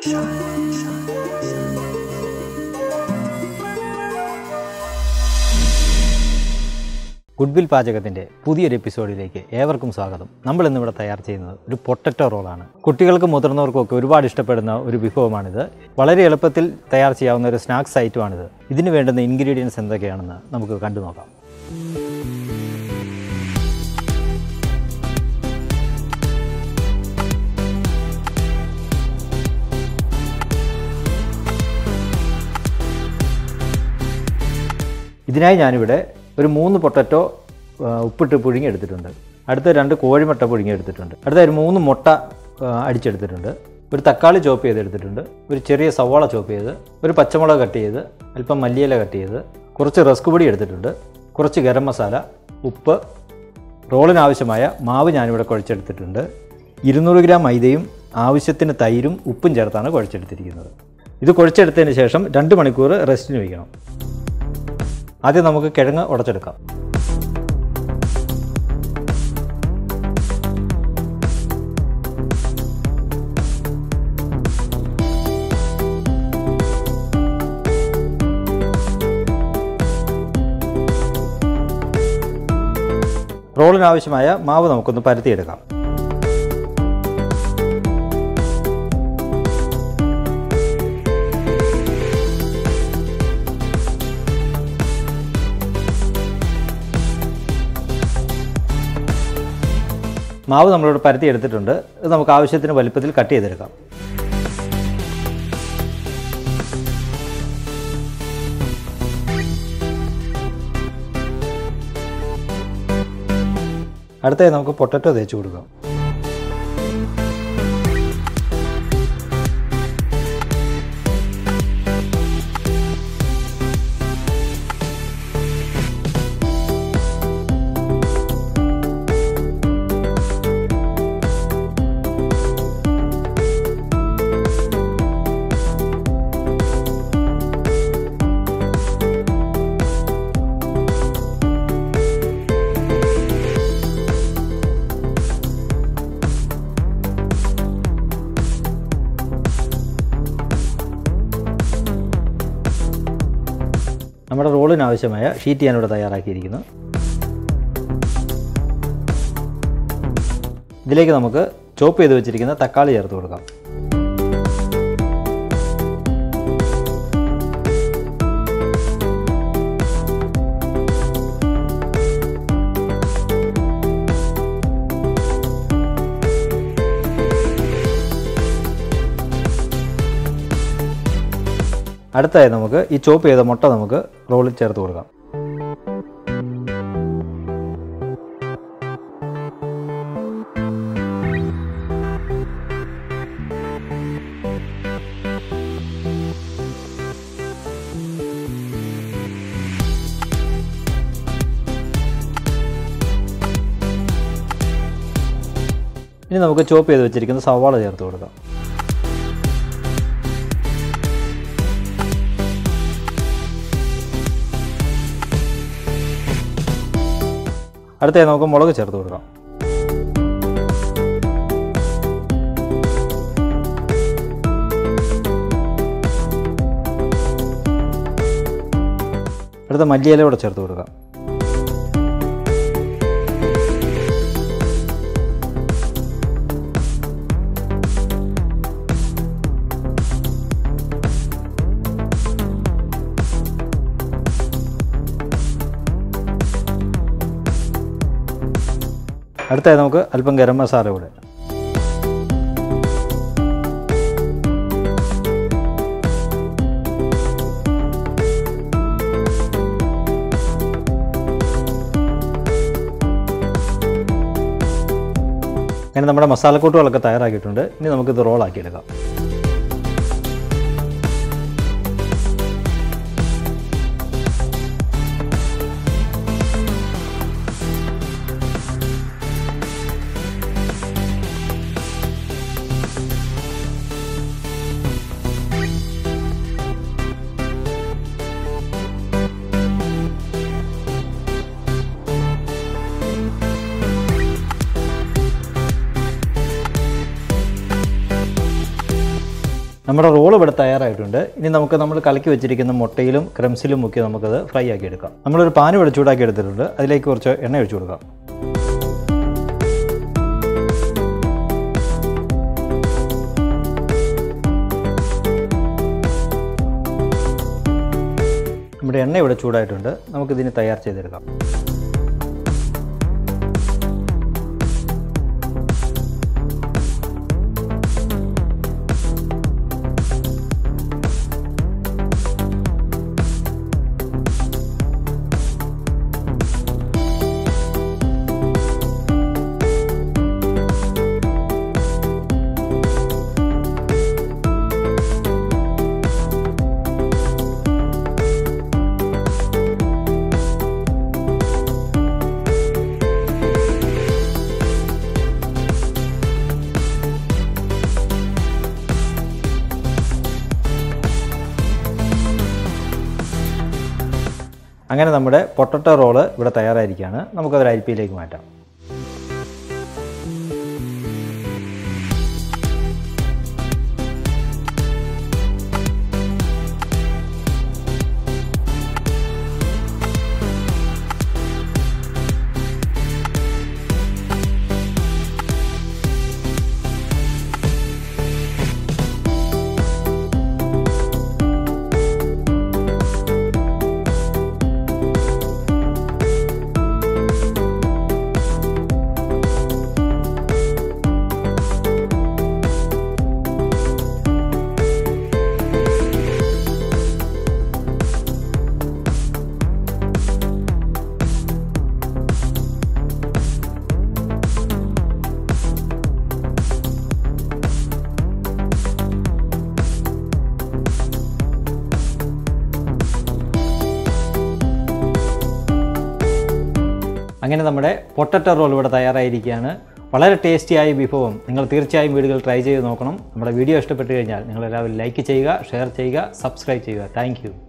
goodwill പാചകത്തിൻ്റെ പുതിയൊരു എപ്പിസോഡിലേക്ക് ഏവർക്കും സ്വാഗതം നമ്മൾ ഇന്നിവിടെ തയ്യാർ ചെയ്യുന്നത് ഒരു പൊട്ടറ്റോ റോളാണ് കുട്ടികൾക്കും മുതിർന്നവർക്കും ഒക്കെ ഒരുപാട് ഇഷ്ടപ്പെടുന്ന ഒരു വിഭവമാണിത് വളരെ എളുപ്പത്തിൽ തയ്യാർ ചെയ്യാവുന്ന ഒരു സ്നാക്സ് ഐറ്റമാണിത് ഇതിന് വേണ്ടുന്ന ഇൻഗ്രീഡിയൻസ് എന്തൊക്കെയാണെന്ന് നമുക്ക് കണ്ടു നോക്കാം ഇതിനായി ഞാനിവിടെ ഒരു മൂന്ന് പൊട്ടറ്റോ ആ, ഉപ്പിട്ട് പുഴുങ്ങി എടുത്തിട്ടുണ്ട് അടുത്ത രണ്ട് കോഴിമുട്ട പുഴുങ്ങി എടുത്തിട്ടുണ്ട് അടുത്ത ഒരു മൂന്ന് മുട്ട ആ, അടിച്ചെടുത്തിട്ടുണ്ട് ഒരു തക്കാളി ചോപ്പ് ചെയ്തെടുത്തിട്ടുണ്ട് ഒരു ചെറിയ സവാള ചോപ്പ് ചെയ്ത് ഒരു പച്ചമുളക് കട്ട് ചെയ്ത് അല്പം മല്ലിയില കട്ട് ചെയ്ത് കുറച്ച് റസ്ക് പൊടി എടുത്തിട്ടുണ്ട് കുറച്ച് ഗരം മസാല ഉപ്പ് റോളിനാവശ്യമായ മാവ് ഞാനിവിടെ കുഴച്ചെടുത്തിട്ടുണ്ട് ഇരുന്നൂറ് ഗ്രാം മൈദയും ആവശ്യത്തിന് തൈരും ഉപ്പും ചേർത്താണ് കുഴച്ചെടുത്തിരിക്കുന്നത് ഇത് കുഴച്ചെടുത്തതിന് ശേഷം രണ്ട് മണിക്കൂർ റെസ്റ്റിന് വയ്ക്കണം ആദ്യം നമുക്ക് കിഴങ്ങ് ഉടച്ചെടുക്കാം റോളിനാവശ്യമായ മാവ് നമുക്കൊന്ന് പരത്തിയെടുക്കാം മാവ് നമ്മളിവിടെ പരത്തി എടുത്തിട്ടുണ്ട് ഇത് നമുക്ക് ആവശ്യത്തിന് വലുപ്പത്തിൽ കട്ട് ചെയ്തെടുക്കാം അടുത്തതായി നമുക്ക് പൊട്ടറ്റോ തേച്ച് കൊടുക്കാം നമ്മുടെ റോളിന് ആവശ്യമായ ഷീറ്റ് ഞാനിവിടെ തയ്യാറാക്കിയിരിക്കുന്നു ഇതിലേക്ക് നമുക്ക് ചോപ്പ് ചെയ്ത് വെച്ചിരിക്കുന്ന തക്കാളി ചേർത്ത് കൊടുക്കാം അടുത്തായി നമുക്ക് ഈ ചോപ്പ് ചെയ്ത മുട്ട നമുക്ക് റോളിൽ ചേർത്ത് കൊടുക്കാം ഇനി നമുക്ക് ചോപ്പ് ചെയ്ത് വെച്ചിരിക്കുന്ന സവാള ചേർത്ത് കൊടുക്കാം അടുത്തായി നമുക്ക് മുളക് ചേർത്ത് കൊടുക്കാം അടുത്ത മല്ലിയില കൂടെ ചേർത്ത് കൊടുക്കാം അടുത്തായി നമുക്ക് അല്പം ഗരം മസാല കൂടെ അങ്ങനെ നമ്മുടെ മസാലക്കൂട്ടുകളൊക്കെ തയ്യാറാക്കിയിട്ടുണ്ട് ഇനി നമുക്കിത് റോളാക്കി എടുക്കാം നമ്മുടെ റോൾ ഇവിടെ തയ്യാറായിട്ടുണ്ട് ഇനി നമുക്ക് നമ്മൾ കലക്കി വെച്ചിരിക്കുന്ന മുട്ടയിലും ക്രംസിലും മുക്കി നമുക്കത് ഫ്രൈ ആക്കി എടുക്കാം നമ്മളൊരു പാൻ ഇവിടെ ചൂടാക്കി എടുത്തിട്ടുണ്ട് അതിലേക്ക് കുറച്ച് എണ്ണ ഒഴിച്ചു കൊടുക്കാം നമ്മുടെ എണ്ണ ഇവിടെ ചൂടായിട്ടുണ്ട് നമുക്കിതിന് തയ്യാർ ചെയ്തെടുക്കാം അങ്ങനെ നമ്മുടെ പൊട്ടറ്റോ റോള് ഇവിടെ തയ്യാറായിരിക്കുകയാണ് നമുക്കതൊരു അരിപ്പിയിലേക്ക് മാറ്റാം അങ്ങനെ നമ്മുടെ പൊട്ടറ്റോ റോൾ ഇവിടെ തയ്യാറായിരിക്കുകയാണ് വളരെ ടേസ്റ്റിയായ വിഭവം നിങ്ങൾ തീർച്ചയായും വീടുകൾ ട്രൈ ചെയ്ത് നോക്കണം നമ്മുടെ വീഡിയോ ഇഷ്ടപ്പെട്ട് കഴിഞ്ഞാൽ നിങ്ങൾ എല്ലാവരും ലൈക്ക് ചെയ്യുക ഷെയർ ചെയ്യുക സബ്സ്ക്രൈബ് ചെയ്യുക താങ്ക്